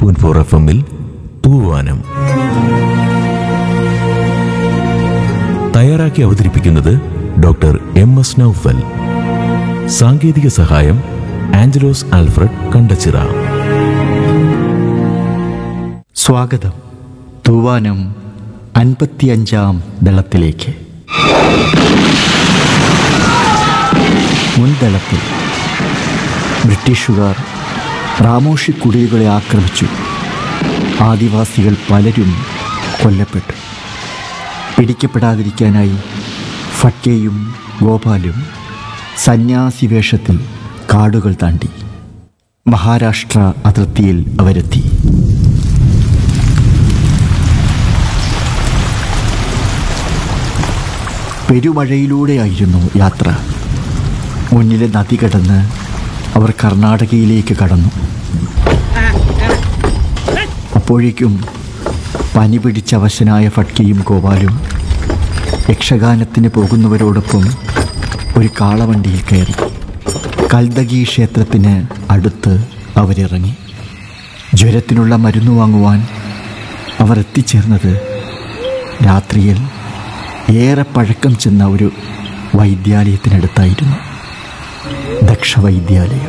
point four F എമ്മിൽ തൂവാനം തയ്യാറാക്കി അവതരിപ്പിക്കുന്നത് ഡോക്ടർ എം എസ് നൌഫൽ സാങ്കേതിക സഹായം ആഞ്ചലോസ് ആൽഫ്രഡ് കണ്ടച്ചിറ സ്വാഗതം തൂവാനം അൻപത്തിയഞ്ചാം ദളത്തിലേക്ക് മുൻദളത്തിൽ ബ്രിട്ടീഷുകാർ റാമോഷി കുടിലുകളെ ആക്രമിച്ചു ആദിവാസികൾ പലരും കൊല്ലപ്പെട്ടു പിടിക്കപ്പെടാതിരിക്കാനായി ഫട്കയും ഗോപാലും സന്യാസി വേഷത്തിൽ കാടുകൾ താണ്ടി മഹാരാഷ്ട്ര അതിർത്തിയിൽ അവരെത്തി പെരുമഴയിലൂടെയായിരുന്നു യാത്ര മുന്നിലെ നദി കടന്ന് അവർ കർണാടകയിലേക്ക് കടന്നു അപ്പോഴേക്കും പനി പിടിച്ച അവശനായ ഫട്കയും ഗോപാലും യക്ഷഗാനത്തിന് പോകുന്നവരോടൊപ്പം ഒരു കാളവണ്ടിയിൽ കയറി കൽദഗി ക്ഷേത്രത്തിന് അടുത്ത് അവരിറങ്ങി ജ്വരത്തിനുള്ള മരുന്ന് വാങ്ങുവാൻ അവർ എത്തിച്ചേർന്നത് രാത്രിയിൽ ഏറെ പഴക്കം ചെന്ന ഒരു വൈദ്യാലയത്തിനടുത്തായിരുന്നു ദക്ഷ വൈദ്യാലയം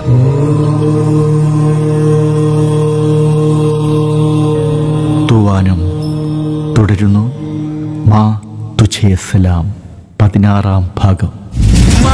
തൂവാനം തുടരുന്നു മാ തുഛേ സലാം പതിനാറാം ഭാഗം